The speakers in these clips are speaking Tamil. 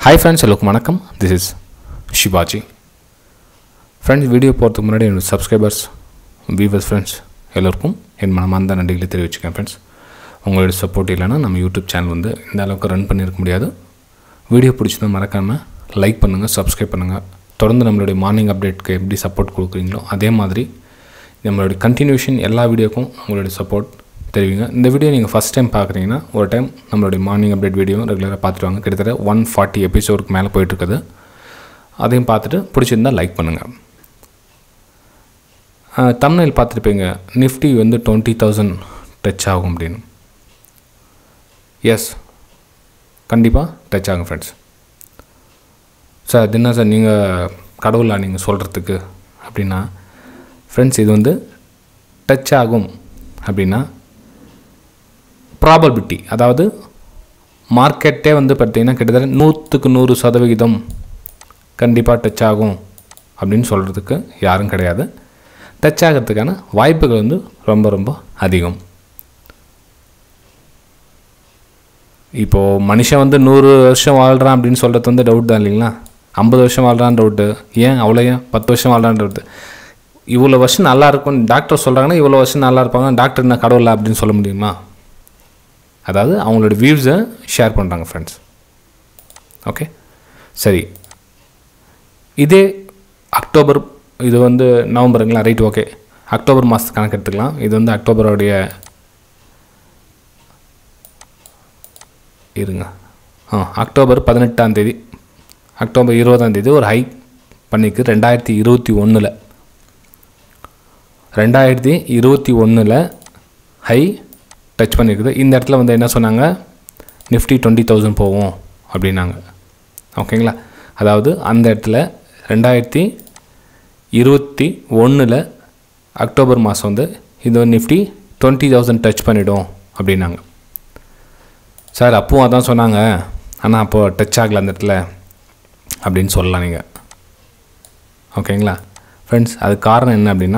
ஹாய் ஃப்ரெண்ட்ஸ் எல்லோருக்கும் வணக்கம் this is Shivaji friends video போகிறதுக்கு முன்னாடி என்னோட சப்ஸ்கிரைபர்ஸ் வியூவர்ஸ் ஃப்ரெண்ட்ஸ் எல்லோருக்கும் என் மனமார்ந்த நன்றிகளை தெரிவிச்சுக்கேன் ஃப்ரெண்ட்ஸ் உங்களோட சப்போர்ட் இல்லைன்னா நம்ம யூடியூப் சேனல் வந்து இந்த அளவுக்கு ரன் பண்ணியிருக்க முடியாது வீடியோ பிடிச்சதை மறக்காமல் லைக் பண்ணுங்கள் சப்ஸ்கிரைப் பண்ணுங்கள் தொடர்ந்து நம்மளுடைய மார்னிங் அப்டேட்க்கு எப்படி சப்போர்ட் கொடுக்குறீங்களோ அதே மாதிரி நம்மளுடைய கண்டினியூஷன் எல்லா வீடியோக்கும் உங்களுடைய சப்போர்ட் தெரிவிங்க இந்த வீடியோ நீங்கள் ஃபஸ்ட் டைம் பார்க்குறீங்கன்னா ஒரு டைம் நம்மளுடைய மார்னிங் அப்டேட் வீடியோ ரெகுலராக பார்த்துட்டு வாங்க கிட்டத்தட்ட ஒன் ஃபார்ட்டி எபிசோடுக்கு மேலே போயிட்டுருக்குது அதையும் பார்த்துட்டு பிடிச்சிருந்தா லைக் பண்ணுங்கள் தமிழில் பார்த்துருப்பீங்க நிஃப்டி வந்து டுவெண்ட்டி தௌசண்ட் டச் ஆகும் அப்படின்னு எஸ் கண்டிப்பாக டச் ஆகும் ஃப்ரெண்ட்ஸ் சார் அது என்ன சார் நீங்கள் கடவுளா நீங்கள் சொல்கிறதுக்கு அப்படின்னா ஃப்ரெண்ட்ஸ் இது வந்து டச் ஆகும் அப்படின்னா ப்ராபபிலிட்டி அதாவது மார்க்கெட்டே வந்து பார்த்திங்கன்னா கிட்டத்தட்ட நூற்றுக்கு நூறு சதவிகிதம் கண்டிப்பாக டச் ஆகும் அப்படின்னு சொல்கிறதுக்கு யாரும் கிடையாது டச் ஆகிறதுக்கான வாய்ப்புகள் வந்து ரொம்ப ரொம்ப அதிகம் இப்போது மனுஷன் வந்து நூறு வருஷம் வாழ்கிறான் அப்படின்னு சொல்கிறது வந்து டவுட் தான் இல்லைங்களா ஐம்பது வருஷம் வாழ்கிறான் டவுட்டு ஏன் அவ்வளோ ஏன் பத்து வருஷம் வாழ்கிறான் டவுட்டு இவ்வளோ வருஷம் நல்லா இருக்கும் டாக்டர் சொல்கிறாங்கன்னா இவ்வளோ வருஷம் நல்லா இருப்பாங்க டாக்டர் என்ன கடவுளா அப்படின்னு சொல்ல முடியுமா அதாவது அவங்களோட வியூஸை ஷேர் பண்ணுறாங்க ஃப்ரெண்ட்ஸ் ஓகே சரி இதே அக்டோபர் இது வந்து நவம்பருங்களா ரைட் ஓகே அக்டோபர் மாதத்து கணக்கு எடுத்துக்கலாம் இது வந்து அக்டோபரோடைய இருங்க ஆ அக்டோபர் பதினெட்டாம் தேதி அக்டோபர் இருபதாம் தேதி ஒரு ஹை பண்ணிக்கு ரெண்டாயிரத்தி இருபத்தி ஒன்றில் ரெண்டாயிரத்தி இருபத்தி ஒன்றில் ஹை டச் பண்ணியிருக்குது இந்த இடத்துல வந்து என்ன சொன்னாங்க நிஃப்டி டுவெண்ட்டி தௌசண்ட் போவோம் அப்படின்னாங்க ஓகேங்களா அதாவது அந்த இடத்துல ரெண்டாயிரத்தி இருபத்தி ஒன்றில் அக்டோபர் மாதம் வந்து இது வந்து நிஃப்டி டுவெண்ட்டி தௌசண்ட் டச் பண்ணிடும் அப்படின்னாங்க சார் அப்பவும் அதான் சொன்னாங்க ஆனால் அப்போது டச் ஆகலை அந்த இடத்துல அப்படின்னு சொல்லலாம் நீங்கள் ஓகேங்களா ஃப்ரெண்ட்ஸ் அது காரணம் என்ன அப்படின்னா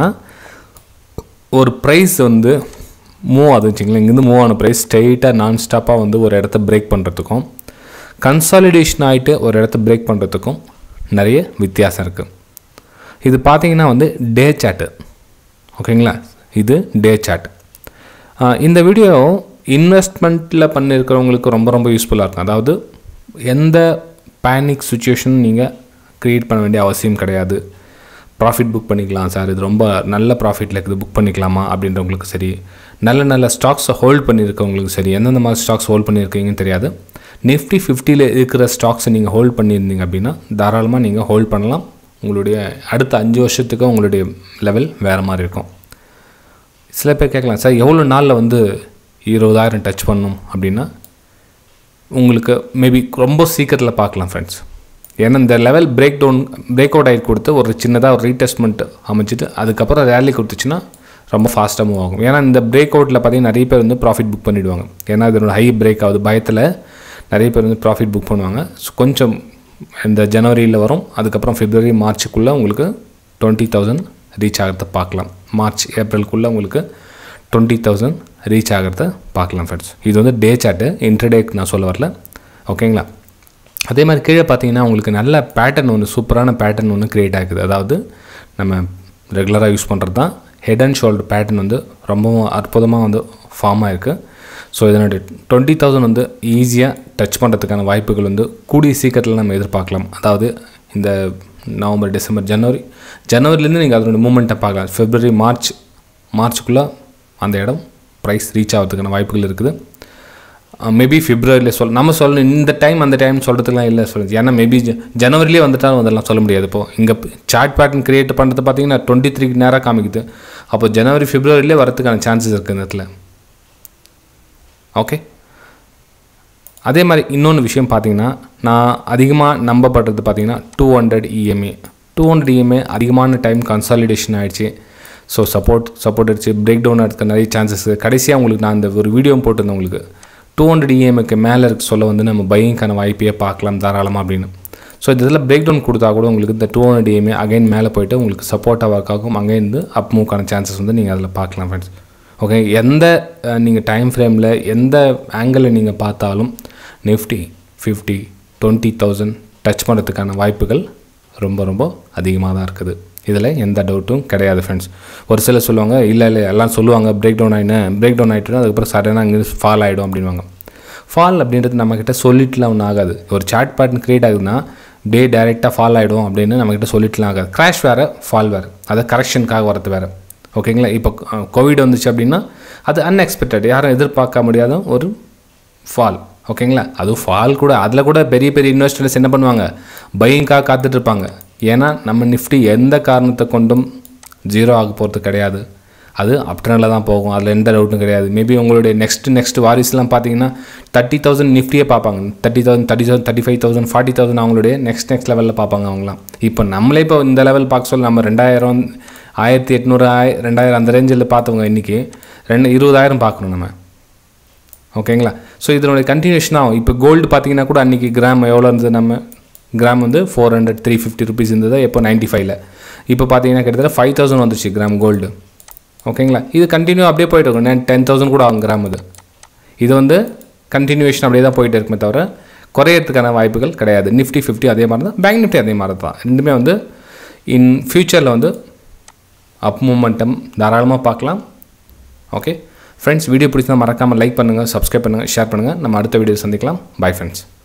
ஒரு ப்ரைஸ் வந்து மூவ் ஆகுது வச்சுங்களேன் இங்கேருந்து மூவ் ஆன ப்ரைஸ் ஸ்ட்ரெயிட்டாக நான் ஸ்டாப்பாக வந்து ஒரு இடத்த பிரேக் பண்ணுறதுக்கும் கன்சாலிடேஷன் ஆகிட்டு ஒரு இடத்த பிரேக் பண்ணுறதுக்கும் நிறைய வித்தியாசம் இருக்குது இது பார்த்தீங்கன்னா வந்து டே சாட்டு ஓகேங்களா இது டே சாட் இந்த வீடியோ இன்வெஸ்ட்மெண்ட்டில் பண்ணியிருக்கிறவங்களுக்கு ரொம்ப ரொம்ப யூஸ்ஃபுல்லாக இருக்கும் அதாவது எந்த பேனிக் சுச்சுவேஷன் நீங்கள் க்ரியேட் பண்ண வேண்டிய அவசியம் கிடையாது ப்ராஃபிட் புக் பண்ணிக்கலாம் சார் இது ரொம்ப நல்ல ப்ராஃபிட்டில் இருக்குது புக் பண்ணிக்கலாமா அப்படின்றவங்களுக்கு சரி நல்ல நல்ல ஸ்டாக்ஸை ஹோல்ட் பண்ணியிருக்கவங்களுக்கு சரி எந்தெந்த மாதிரி ஸ்டாக்ஸ் ஹோல்ட் பண்ணியிருக்கீங்கன்னு தெரியாது நிஃப்டி ஃபிஃப்டியில் இருக்கிற ஸ்டாக்ஸை நீங்கள் ஹோல்ட் பண்ணியிருந்தீங்க அப்படின்னா தாராளமாக நீங்கள் ஹோல்ட் பண்ணலாம் உங்களுடைய அடுத்த அஞ்சு வருஷத்துக்கு உங்களுடைய லெவல் வேறு மாதிரி இருக்கும் சில பேர் கேட்கலாம் சார் எவ்வளோ நாளில் வந்து இருபதாயிரம் டச் பண்ணும் அப்படின்னா உங்களுக்கு மேபி ரொம்ப சீக்கிரத்தில் பார்க்கலாம் ஃப்ரெண்ட்ஸ் ஏன்னா இந்த level break down break out ஆகி கொடுத்து ஒரு சின்னதாக ஒரு ரீடெஸ்ட்மெண்ட் அமைச்சிட்டு அதுக்கப்புறம் ரேலி கொடுத்துச்சுன்னா ரொம்ப ஃபாஸ்ட்டாக மூவ் ஆகும் ஏன்னா இந்த பிரேக் அவுட்டில் பார்த்தீங்கன்னா நிறைய பேர் வந்து ப்ராஃபிட் புக் பண்ணிவிடுவாங்க ஏன்னா இதனோட ஹை பிரேக் ஆகுது பயத்தில் நிறைய பேர் வந்து ப்ராஃபிட் புக் பண்ணுவாங்க ஸோ கொஞ்சம் இந்த ஜனவரியில் வரும் அதுக்கப்புறம் பிப்ரவரி மார்ச்சுக்குள்ளே உங்களுக்கு டுவெண்ட்டி தௌசண்ட் ரீச் ஆகிறத பார்க்கலாம் மார்ச் ஏப்ரலுக்குள்ளே உங்களுக்கு டுவெண்ட்டி தௌசண்ட் ரீச் ஆகிறத பார்க்கலாம் ஃப்ரெண்ட்ஸ் இது வந்து டே சார்ட்டு இன்டர்டேக்கு நான் சொல்ல வரல ஓகேங்களா அதே மாதிரி கீழே பார்த்தீங்கன்னா உங்களுக்கு நல்ல பேட்டர்ன் ஒன்று சூப்பரான பேட்டர்ன் ஒன்று க்ரியேட் ஆகுது அதாவது நம்ம ரெகுலராக யூஸ் பண்ணுறது தான் ஹெட் அண்ட் ஷோல்டர் பேட்டர்ன் வந்து ரொம்பவும் அற்புதமாக வந்து ஃபார்ம் ஆகிருக்கு ஸோ இதனுடைய டுவெண்ட்டி தௌசண்ட் வந்து ஈஸியாக டச் பண்ணுறதுக்கான வாய்ப்புகள் வந்து கூடிய சீக்கிரத்தில் நம்ம எதிர்பார்க்கலாம் அதாவது இந்த நவம்பர் டிசம்பர் ஜனவரி ஜனவரிலேருந்து நீங்கள் அதனுடைய மூமெண்ட்டை பார்க்கலாம் ஃபெப்ரவரி மார்ச் மார்ச்சுக்குள்ளே அந்த இடம் ப்ரைஸ் ரீச் ஆகிறதுக்கான வாய்ப்புகள் இருக்குது மேபி பிப்ரவரியில் சொல் நம்ம சொல்லணும் இந்த டைம் அந்த டைம் சொல்கிறதுக்குலாம் இல்லை சொல்லுது ஏன்னா மேபி ஜனவரிலே வந்துட்டாலும் அதெல்லாம் சொல்ல முடியாது இப்போது இங்கே சார்ட் பேட்டர்ன் க்ரியேட் பண்ணுறது பார்த்தீங்கன்னா டுவெண்ட்டி த்ரீக்கு நேராக காமிக்குது அப்போ ஜனவரி பிப்ரவரியிலே வரதுக்கான சான்சஸ் இருக்குது இந்த இடத்துல ஓகே அதே மாதிரி இன்னொன்று விஷயம் பார்த்தீங்கன்னா நான் அதிகமாக நம்பப்படுறது பார்த்தீங்கன்னா two hundred EMA two hundred EMA அதிகமான டைம் கன்சாலிடேஷன் ஆகிடுச்சு ஸோ சப்போர்ட் சப்போர்ட் அடிச்சு பிரேக் டவுன் ஆகிறதுக்கு நிறைய சான்சஸ் கடைசியாக உங்களுக்கு நான் இந்த ஒரு வீடியோ போட்டிருந்தேன் உங்களுக்கு டூ ஹண்ட்ரட் இஎம்ஐக்கு மேலே இருக்க சொல்ல வந்து நம்ம பையிங்கான வாய்ப்பையே பார்க்கலாம் தாராளமாக அப்படின்னு ஸோ இந்த இதில் பிரேக் டவுன் கொடுத்தா கூட உங்களுக்கு இந்த டூ ஹண்ட்ரட் இஎம்ஐ அகைன் மேலே போயிட்டு உங்களுக்கு சப்போர்ட்டாக ஒர்க் ஆகும் அங்கேருந்து அப் மூவ்க்கான சான்சஸ் வந்து நீங்கள் அதில் பார்க்கலாம் ஃப்ரெண்ட்ஸ் ஓகே எந்த நீங்கள் டைம் ஃப்ரேமில் எந்த ஆங்கிளில் நீங்கள் பார்த்தாலும் Nifty fifty twenty thousand touch பண்ணுறதுக்கான வாய்ப்புகள் ரொம்ப ரொம்ப அதிகமாக தான் இருக்குது இதில் எந்த டவுட்டும் கிடையாது ஃப்ரெண்ட்ஸ் ஒரு சிலர் சொல்லுவாங்க இல்லை இல்லை எல்லாம் சொல்லுவாங்க பிரேக் டவுன் ஆகினு பிரேக் டவுன் ஆகிட்டுனா அதுக்கப்புறம் சடனாக அங்கே ஃபால் ஆகிடும் அப்படின்வாங்க ஃபால் அப்படின்றது நம்மக்கிட்ட சொல்லிட்டுலாம் ஒன்றும் ஆகாது ஒரு சாட் பேட்டர்ன் க்ரியேட் ஆகுதுன்னா டே டைரெக்டாக ஃபால் ஆகிடும் அப்படின்னு நம்மக்கிட்ட சொல்லிட்டுலாம் ஆகாது கிராஷ் வேறு ஃபால் வேறு அதை கரெக்ஷனுக்காக வரது வேறு ஓகேங்களா இப்போ கோவிட் வந்துச்சு அப்படின்னா அது அன்எக்ஸ்பெக்டட் யாரும் எதிர்பார்க்க முடியாத ஒரு ஃபால் ஓகேங்களா அதுவும் ஃபால் கூட அதில் கூட பெரிய பெரிய இன்வெஸ்டர்ஸ் என்ன பண்ணுவாங்க பையங்காக காத்துட்டு இருப்பாங்க ஏன்னா நம்ம நிஃப்டி எந்த காரணத்தை கொண்டும் ஜீரோ ஆக போகிறது கிடையாது அது அப்டர்னில் தான் போகும் அதில் எந்த டவுட்டும் கிடையாது மேபி உங்களுடைய நெக்ஸ்ட் நெக்ஸ்ட் வாரிசுலாம் பார்த்தீங்கன்னா தேர்ட்டி தௌசண்ட் நிஃப்டியே பார்ப்பாங்க thirty thousand thirty thousand thirty five thousand forty thousand அவங்களுடைய நெக்ஸ்ட் நெக்ஸ்ட் லெவலில் பார்ப்பாங்க அவங்களாம் இப்போ நம்மளே இப்போ இந்த லெவல் பார்க்க சொல்ல நம்ம ரெண்டாயிரம் ஆயிரத்தி எட்நூறு ஆய ரெண்டாயிரம் அந்த ரேஞ்சில் பார்த்தவங்க இன்றைக்கி ரெண்டு இருபதாயிரம் பார்க்கணும் நம்ம ஓகேங்களா ஸோ இதனுடைய கண்டினியூஷன் ஆகும் இப்போ கோல்டு பார்த்தீங்கன்னா கூட அன்றைக்கி கிராம் எவ்வளோ இருந்தது நம்ம கிராம் வந்து four hundred three fifty rupees இருந்தது எப்போ நைன்ட்டி ஃபைவ்ல இப்போ பார்த்தீங்கன்னா கிட்டத்தட்ட ஃபைவ் தௌசண்ட் வந்துச்சு கிராம் கோல்டு ஓகேங்களா இது கண்டினியூ அப்படியே போயிட்டு இருக்கும் டென் தௌசண்ட் கூட ஆகும் கிராம் இது இது வந்து கண்டினியூஷன் அப்படியே தான் போயிட்டு இருக்குமே தவிர குறையறதுக்கான வாய்ப்புகள் கிடையாது நிஃப்டி ஃபிஃப்டி அதே மாதிரி தான் பேங்க் நிஃப்டி அதே மாதிரி தான் ரெண்டுமே வந்து இன் ஃப்யூச்சரில் வந்து அப் மூமெண்டம் தாராளமாக பார்க்கலாம் ஓகே ஃப்ரெண்ட்ஸ் வீடியோ பிடிச்சா மறக்காமல் லைக் பண்ணுங்கள் சப்ஸ்கிரைப் பண்ணுங்கள் ஷேர் பண்ணுங்கள் நம்ம அடுத்த வீடியோ சந்திக்கலாம் பை ஃப்ரெண்ட்ஸ்